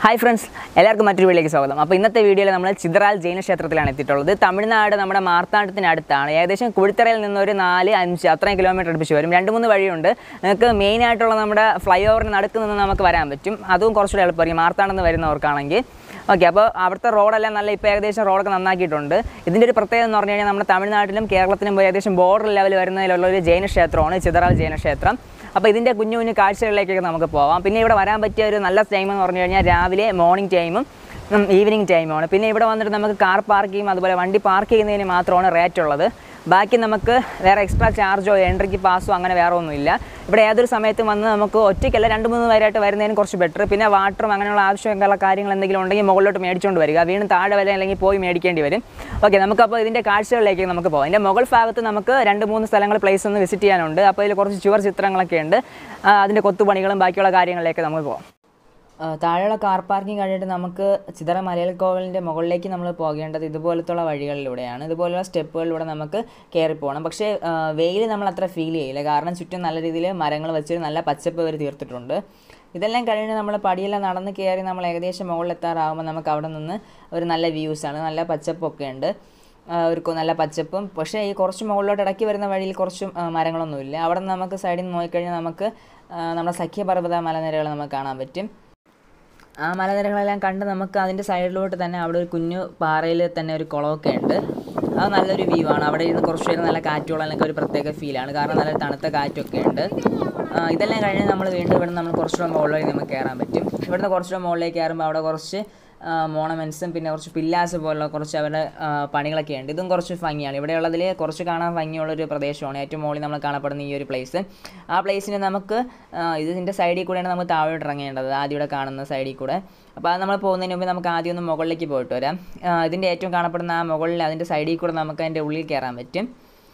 hi friends എല്ലാവർക്കും മറ്റൊരു വീഡിയോയിലേക്ക് സ്വാഗതം അപ്പോൾ ഇന്നത്തെ വീഡിയോയിൽ നമ്മൾ ചിതറാൽ ജൈന ക്ഷേത്രത്തിലാണ് എത്തിയിട്ടുള്ളത് തമിഴ്നാട് നമ്മുടെ മാർത്താണ്ഡത്തിനടുത്താണ് ഏകദേശം കുഴിത്തറയിൽ നിന്ന് ഒരു നാല് അഞ്ച് അത്രയും കിലോമീറ്റർ അടുപ്പിച്ച് വരും രണ്ട് മൂന്ന് വഴിയുണ്ട് നിങ്ങൾക്ക് മെയിൻ ആയിട്ടുള്ള നമ്മുടെ ഫ്ലൈ ഓവറിന് നടുക്ക് നിന്ന് നമുക്ക് വരാൻ പറ്റും അതും കുറച്ചുകൂടെ എളുപ്പമായിരിക്കും മാർത്താണ്ഡന്ന് വരുന്നവർക്കാണെങ്കിൽ ഓക്കെ അപ്പോൾ അവിടുത്തെ റോഡെല്ലാം നല്ല ഇപ്പോൾ ഏകദേശം റോഡൊക്കെ നന്നാക്കിയിട്ടുണ്ട് ഇതിൻ്റെ ഒരു പ്രത്യേകത എന്ന് പറഞ്ഞു കഴിഞ്ഞാൽ നമ്മുടെ തമിഴ്നാട്ടിലും കേരളത്തിലും പോയി ഏകദേശം ബോർഡർ ലെവൽ വരുന്നതിലുള്ള ഒരു ജൈന ക്ഷേത്രമാണ് ചിതറാൽ ജൈന ക്ഷേത്രം അപ്പോൾ ഇതിൻ്റെ കുഞ്ഞു കുഞ്ഞു കാഴ്ചകളിലേക്കൊക്കെ നമുക്ക് പോവാം പിന്നെ ഇവിടെ വരാൻ പറ്റിയ ഒരു നല്ല ടൈം എന്ന് പറഞ്ഞു കഴിഞ്ഞാൽ രാവിലെ മോർണിംഗ് ടൈമും ഈവനിങ് ടൈമുമാണ് പിന്നെ ഇവിടെ വന്നിട്ട് നമുക്ക് കാർ പാർക്ക് ചെയ്യും അതുപോലെ വണ്ടി പാർക്ക് ചെയ്യുന്നതിന് മാത്രമാണ് റേറ്റ് ഉള്ളത് ബാക്കി നമുക്ക് വേറെ എക്സ്ട്രാ ചാർജോ എൻട്രിക്ക് പാസോ അങ്ങനെ വേറെ ഒന്നുമില്ല ഇവിടെ ഏതൊരു സമയത്തും വന്ന് നമുക്ക് ഒറ്റയ്ക്കല്ല രണ്ട് മൂന്ന് പേരായിട്ട് വരുന്നതിന് കുറച്ച് ബെറ്റർ പിന്നെ വാട്ടറും അങ്ങനെയുള്ള ആവശ്യമുള്ള കാര്യങ്ങൾ എന്തെങ്കിലും ഉണ്ടെങ്കിൽ മുകളിലോട്ട് മേടിച്ചുകൊണ്ട് വരിക വീണ്ടും താഴെ വരെ അല്ലെങ്കിൽ പോയി മേടിക്കേണ്ടി വരും ഓക്കെ നമുക്കപ്പോൾ ഇതിൻ്റെ കാഴ്ചകളിലേക്ക് നമുക്ക് പോകാം ഇതിൻ്റെ മുകൾ ഭാഗത്ത് നമുക്ക് രണ്ട് മൂന്ന് സ്ഥലങ്ങൾ പ്ലേസ് ഒന്ന് വിസിറ്റ് ചെയ്യാനുണ്ട് അപ്പോൾ ഇതിൽ കുറച്ച് ചുവർ ചിത്രങ്ങളൊക്കെ ഉണ്ട് ആ, അതിൻ്റെ കൊത്തുപണികളും ബാക്കിയുള്ള കാര്യങ്ങളിലേക്ക് നമുക്ക് പോകാം ആ, താഴെയുള്ള കാർ പാർക്കിംഗ് കഴിഞ്ഞിട്ട് നമുക്ക് ചിതറ മലയൽ കോവിലിൻ്റെ മുകളിലേക്ക് നമ്മൾ പോകേണ്ടത് ഇതുപോലത്തുള്ള വഴികളിലൂടെയാണ് ഇതുപോലുള്ള സ്റ്റെപ്പുകളിലൂടെ നമുക്ക് കയറി പോകണം പക്ഷേ വെയിൽ നമ്മൾ അത്ര ഫീൽ ചെയ്യില്ല കാരണം ചുറ്റും നല്ല രീതിയിൽ മരങ്ങൾ വെച്ച് നല്ല പച്ചപ്പ് അവർ തീർത്തിട്ടുണ്ട് ഇതെല്ലാം കഴിഞ്ഞ് നമ്മൾ പടിയെല്ലാം നടന്ന് കയറി നമ്മൾ ഏകദേശം മുകളിലെത്താറാകുമ്പോൾ നമുക്ക് അവിടെ നിന്ന് ഒരു നല്ല വ്യൂസാണ് നല്ല പച്ചപ്പൊക്കെ ഉണ്ട് ആ, ഒരു കൊ- നല്ല പച്ചപ്പും പക്ഷേ ഈ കുറച്ച് മുകളിലോട്ട് ഇടയ്ക്ക് വരുന്ന വഴിയിൽ കുറച്ചും ആ, മരങ്ങളൊന്നുമില്ല അവിടെ നിന്ന് നമുക്ക് സൈഡിൽ നിന്ന് നോക്കിക്കഴിഞ്ഞാൽ നമുക്ക് ആ, നമ്മുടെ സഖ്യപർവ്വത മലനിരകൾ നമുക്ക് കാണാൻ പറ്റും ആ മലനിരകളെല്ലാം കണ്ട് നമുക്ക് അതിൻ്റെ സൈഡിലോട്ട് തന്നെ അവിടെ ഒരു കുഞ്ഞു പാറയിൽ തന്നെ ഒരു കുളമൊക്കെ ഉണ്ട് അത് നല്ലൊരു വ്യൂ ആണ് അവിടെ ഇരുന്ന് കുറച്ച് നേരം നല്ല കാറ്റുള്ളതിനൊക്കെ ഒരു പ്രത്യേക ഫീലാണ് കാരണം നല്ല തണുത്ത കാറ്റൊക്കെ ഉണ്ട് ആ, ഇതെല്ലാം കഴിഞ്ഞ് നമ്മൾ വീണ്ടും ഇവിടെ നമ്മൾ കുറച്ചുകൂടെ മുകളിലേക്ക് നമുക്ക് കയറാൻ പറ്റും ഇവിടുന്ന് കുറച്ചുകൂടെ മുകളിലേക്ക് കയറുമ്പോൾ അവിടെ കുറച്ച് മോണമെൻസും പിന്നെ കുറച്ച് പില്ലാസ് പോലുള്ള കുറച്ച് അവരുടെ ആ, പണികളൊക്കെ ഉണ്ട് ഇതും കുറച്ച് ഭംഗിയാണ് ഇവിടെയുള്ളതിൽ കുറച്ച് കാണാൻ ഭംഗിയുള്ളൊരു പ്രദേശമാണ് ഏറ്റവും മുകളിൽ നമ്മൾ കാണപ്പെടുന്ന ഈ ഒരു പ്ലേസ് ആ പ്ലേസിന് നമുക്ക് ആ, ഇതിൻ്റെ സൈഡിൽ കൂടെയാണ് നമുക്ക് താഴോട്ട് ഇറങ്ങേണ്ടത് ആദ്യം ഇവിടെ കാണുന്ന സൈഡിൽ കൂടെ അപ്പോൾ അത് നമ്മൾ പോകുന്നതിന് മുമ്പ് നമുക്ക് ആദ്യം ഒന്ന് മുകളിലേക്ക് പോയിട്ട് വരാം ആ, ഇതിൻ്റെ ഏറ്റവും കാണപ്പെടുന്ന ആ മുകളിൽ അതിൻ്റെ സൈഡിൽ കൂടെ നമുക്ക് അതിൻ്റെ ഉള്ളിൽ കയറാൻ പറ്റും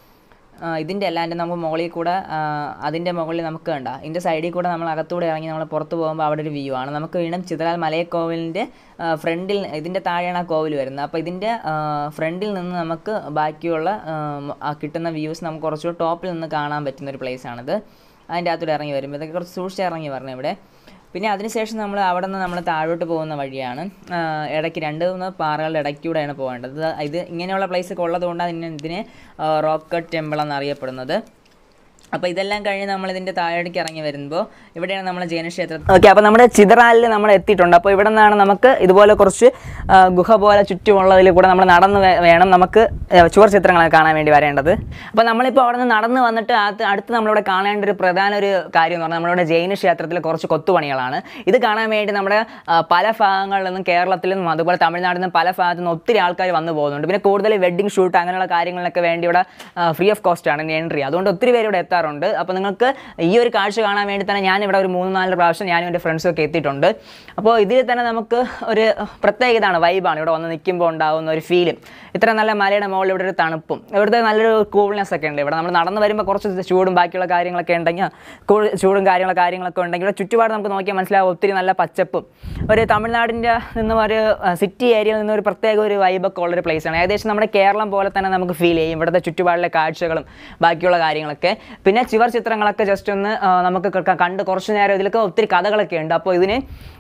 ആ, ഇതിൻ്റെ അല്ലാണ്ട് നമുക്ക് മുകളിൽ കൂടെ ആ, അതിൻ്റെ മുകളിൽ നമുക്ക് കണ്ട ഇതിൻ്റെ സൈഡിൽ കൂടെ നമ്മൾ അകത്തൂടെ ഇറങ്ങി നമ്മൾ പുറത്ത് പോകുമ്പോൾ അവിടെ ഒരു വ്യൂ ആണ് നമുക്ക് വീണ്ടും ചിതറാൽ മലയക്കോവിലിൻ്റെ ഫ്രണ്ടിൽ ഇതിൻ്റെ താഴെയാണ് ആ കോവിൽ വരുന്നത് അപ്പോൾ ഇതിൻ്റെ ഫ്രണ്ടിൽ നിന്ന് നമുക്ക് ബാക്കിയുള്ള ആ, മ- ആ കിട്ടുന്ന വ്യൂസ് നമുക്ക് കുറച്ചുകൂടി ടോപ്പിൽ നിന്ന് കാണാൻ പറ്റുന്ന ഒരു place ആണിത് അതിൻ്റെ അകത്തൂടെ ഇറങ്ങി വരുമ്പോൾ ഇതൊക്കെ കുറച്ച് സൂക്ഷിച്ച് ഇറങ്ങി വരണം ഇവിടെ പിന്നെ അതിനുശേഷം നമ്മൾ അവിടെ നിന്ന് നമ്മൾ താഴോട്ട് പോകുന്ന വഴിയാണ് ആ, ഇടയ്ക്ക് രണ്ട് മൂന്ന് പാറകളുടെ ഇടയ്ക്കൂടെയാണ് പോകേണ്ടത് ഇത് ഇങ്ങനെയുള്ള പ്ലേസ് ഒക്കെ ഉള്ളതുകൊണ്ടാണ് ഇതിനെ ഇതിനെ റോക്കറ്റ് ടെമ്പിൾ എന്നറിയപ്പെടുന്നത് അപ്പോൾ ഇതെല്ലാം കഴിഞ്ഞ് നമ്മൾ ഇതിൻ്റെ താഴേക്ക് ഇറങ്ങി വരുമ്പോൾ ഇവിടെയാണ് നമ്മൾ ജൈനക്ഷേത്രം ഓക്കെ അപ്പോൾ നമ്മുടെ ചിതറാലിൽ നമ്മൾ എത്തിയിട്ടുണ്ട് അപ്പോൾ ഇവിടെ നിന്നാണ് നമുക്ക് ഇതുപോലെ കുറച്ച് ആ, ഗുഹ പോലെ ചുറ്റുമുള്ളതിൽ കൂടെ നമ്മൾ നടന്ന് വേ- വേണം നമുക്ക് ആ, ചുവർ ചിത്രങ്ങളൊക്കെ കാണാൻ വേണ്ടി വരേണ്ടത് അപ്പോൾ നമ്മളിപ്പോൾ അവിടെ നിന്ന് നടന്ന് വന്നിട്ട് അത് അടുത്ത് നമ്മളിവിടെ കാണേണ്ട ഒരു പ്രധാന ഒരു കാര്യം എന്ന് പറഞ്ഞാൽ നമ്മളിവിടെ ജൈന ക്ഷേത്രത്തിൽ കുറച്ച് കൊത്തുപണികളാണ് ഇത് കാണാൻ വേണ്ടി നമ്മുടെ ആ, പല ഭാഗങ്ങളിൽ നിന്നും കേരളത്തിൽ നിന്നും അതുപോലെ തമിഴ്നാട്ടിൽ നിന്നും പല ഭാഗത്തു നിന്നും ഒത്തിരി ആൾക്കാർ വന്നു പോകുന്നുണ്ട് പിന്നെ കൂടുതൽ വെഡ്ഡിംഗ് ഷൂട്ട് അങ്ങനെയുള്ള കാര്യങ്ങളിലൊക്കെ വേണ്ടി ഇവിടെ ഫ്രീ ഓഫ് കോസ്റ്റ് ആണ് എൻട്രി അതുകൊണ്ട് ഒത്തിരി പേര് ഇവിടെ എത്താറുണ്ട് അപ്പോൾ നിങ്ങൾക്ക് ഈ ഒരു കാഴ്ച കാണാൻ വേണ്ടി തന്നെ ഞാൻ ഇവിടെ ഒരു മൂന്ന് നാല് പ്രാവശ്യം ഞാനും എൻ്റെ ഫ്രണ്ട്സും ഒക്കെ എത്തിയിട്ടുണ്ട് അപ്പോൾ ഇതിൽ തന്നെ നമുക്ക് ഒരു പ്രത്യേക ഇതാണ് വൈബാണ് ഇവിടെ വന്ന് നിൽക്കുമ്പോൾ ഉണ്ടാകുന്ന ഒരു ഫീലും ഇത്ര നല്ല മലയുടെ മുകളിൽ ഇവിടെ ഒരു തണുപ്പും ഇവിടുത്തെ നല്ലൊരു കൂൾനെസ് ഒക്കെ ഉണ്ട് ഇവിടെ നമ്മൾ നടന്ന് വരുമ്പോൾ കുറച്ച് ചൂടും ബാക്കിയുള്ള കാര്യങ്ങളൊക്കെ ഉണ്ടെങ്കിൽ കൂ- ചൂടും കാര്യങ്ങള കാര്യങ്ങളൊക്കെ ഉണ്ടെങ്കിൽ ഇവിടെ ചുറ്റുപാട് നമുക്ക് നോക്കിയാൽ മനസ്സിലാവും ഒത്തിരി നല്ല പച്ചപ്പും ഒരു തമിഴ്നാടിൻ്റെ നിന്നും ഒരു സിറ്റി ഏരിയയിൽ നിന്ന് ഒരു പ്രത്യേക ഒരു വൈബൊക്കെ ഉള്ളൊരു place ആണ് ഏകദേശം നമ്മുടെ കേരളം പോലെ തന്നെ നമുക്ക് ഫീൽ ചെയ്യും ഇവിടുത്തെ ചുറ്റുപാടിലെ കാഴ്ചകളും ബാക്കിയുള്ള കാര്യങ്ങളൊക്കെ പിന്നെ ചുവർ ചിത്രങ്ങളൊക്കെ ജസ്റ്റ് ഒന്ന് ആ, നമുക്ക് ക- കണ്ട് കുറച്ച് നേരം ഇതിലൊക്കെ ഒത്തിരി കഥകളൊക്കെ ഉണ്ട് അപ്പോൾ ഇതിന്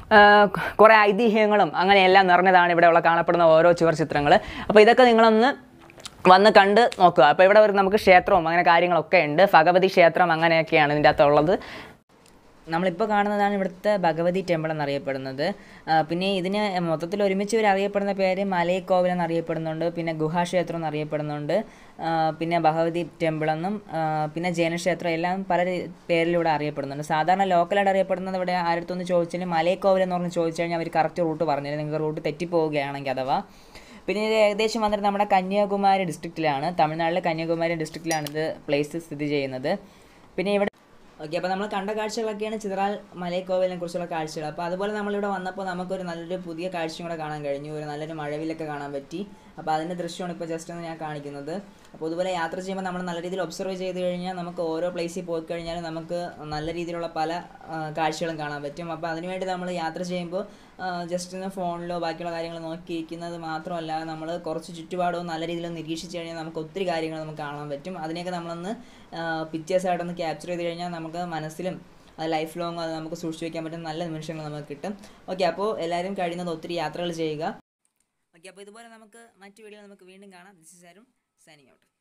കുറേ ഐതിഹ്യങ്ങളും അങ്ങനെയെല്ലാം നിറഞ്ഞതാണ് ഇവിടെയുള്ള കാണപ്പെടുന്ന ഓരോ ചുവർ ചിത്രങ്ങൾ അപ്പോൾ ഇതൊക്കെ നിങ്ങളൊന്ന് വന്ന് കണ്ട് നോക്കുക അപ്പോൾ ഇവിടെ ഒരു നമുക്ക് ക്ഷേത്രവും അങ്ങനെ കാര്യങ്ങളൊക്കെ ഉണ്ട് ഭഗവതി ക്ഷേത്രം അങ്ങനെയൊക്കെയാണ് ഇതിൻ്റെ അകത്തുള്ളത് നമ്മളിപ്പോൾ കാണുന്നതാണ് ഇവിടുത്തെ ഭഗവതി ടെമ്പിൾ എന്നറിയപ്പെടുന്നത് ആ, പിന്നെ ഇതിന് മൊത്തത്തിൽ ഒരുമിച്ച് ഇവർ അറിയപ്പെടുന്ന പേര് മലയക്കോവിൽ എന്നറിയപ്പെടുന്നുണ്ട് പിന്നെ ഗുഹാക്ഷേത്രം എന്നറിയപ്പെടുന്നുണ്ട് ആ, പിന്നെ ഭഗവതി ടെമ്പിൾ എന്നും ആ, പിന്നെ ജൈനക്ഷേത്രം എല്ലാം പല രീ- പേരിലൂടെ അറിയപ്പെടുന്നുണ്ട് സാധാരണ ലോക്കലായിട്ട് അറിയപ്പെടുന്നത് ഇവിടെ ആരടുത്തൊന്ന് ചോദിച്ചാൽ മലയക്കോവിൽ എന്ന് പറഞ്ഞ് ചോദിച്ചു കഴിഞ്ഞാൽ അവർ കറക്റ്റ് റൂട്ട് പറഞ്ഞു നിങ്ങൾക്ക് റൂട്ട് തെറ്റിപ്പോവുകയാണെങ്കിൽ അഥവാ പിന്നെ ഇത് ഏകദേശം വന്നിട്ട് നമ്മുടെ കന്യാകുമാരി ഡിസ്ട്രിക്റ്റിലാണ് തമിഴ്നാട്ടിലെ കന്യാകുമാരി ഡിസ്ട്രിക്റ്റിലാണ് ഇത് പ്ലേസ് സ്ഥിതി ചെയ്യുന്നത് പിന്നെ ഇവിടെ ഓക്കെ അപ്പോൾ നമ്മൾ കണ്ട കാഴ്ചകളൊക്കെയാണ് ചിതറാൽ മലയക്കോവിലിനെ കുറിച്ചുള്ള കാഴ്ചകൾ അപ്പോൾ അതുപോലെ നമ്മളിവിടെ വന്നപ്പോൾ നമുക്കൊരു നല്ലൊരു പുതിയ കാഴ്ചയും കൂടെ കാണാൻ കഴിഞ്ഞു ഒരു നല്ലൊരു മഴവിലൊക്കെ കാണാൻ പറ്റി അപ്പോൾ അതിൻ്റെ ദൃശ്യമാണ് ഇപ്പോൾ ജസ്റ്റ് ഒന്ന് ഞാൻ കാണിക്കുന്നത് അപ്പോൾ ഇതുപോലെ യാത്ര ചെയ്യുമ്പോൾ നമ്മൾ നല്ല രീതിയിൽ ഒബ്സർവ് ചെയ്ത് കഴിഞ്ഞാൽ നമുക്ക് ഓരോ പ്ലേസിൽ പോയി കഴിഞ്ഞാൽ നമുക്ക് നല്ല രീതിയിലുള്ള പല ആ, കാഴ്ചകളും കാണാൻ പറ്റും അപ്പോൾ അതിനുവേണ്ടി നമ്മൾ യാത്ര ചെയ്യുമ്പോൾ ജസ്റ്റ് ഒന്ന് ഫോണിലോ ബാക്കിയുള്ള കാര്യങ്ങൾ നോക്കിയിരിക്കുന്നത് മാത്രമല്ല നമ്മൾ കുറച്ച് ചുറ്റുപാടും നല്ല രീതിയിൽ ഒന്ന് നിരീക്ഷിച്ച് കഴിഞ്ഞാൽ നമുക്ക് ഒത്തിരി കാര്യങ്ങൾ നമുക്ക് കാണാൻ പറ്റും അതിനെയൊക്കെ നമ്മളൊന്ന് പിക്ചേഴ്സായിട്ടൊന്ന് ക്യാപ്ചർ ചെയ്ത് കഴിഞ്ഞാൽ നമുക്ക് മനസ്സിലും അത് ലൈഫ് ലോങ് അത് നമുക്ക് സൂക്ഷിച്ച് വയ്ക്കാൻ പറ്റുന്ന നല്ല നിമിഷങ്ങൾ നമുക്ക് കിട്ടും ഓക്കെ അപ്പോൾ എല്ലാവരും കഴിയുന്നത് ഒത്തിരി യാത്രകൾ ചെയ്യുക ഓക്കെ അപ്പോൾ ഇതുപോലെ നമുക്ക് മറ്റു വീഡിയോ നമുക്ക് വീണ്ടും കാണാം ദിസ് ഇസ് ആരും സൈനിങ് ഔട്ട്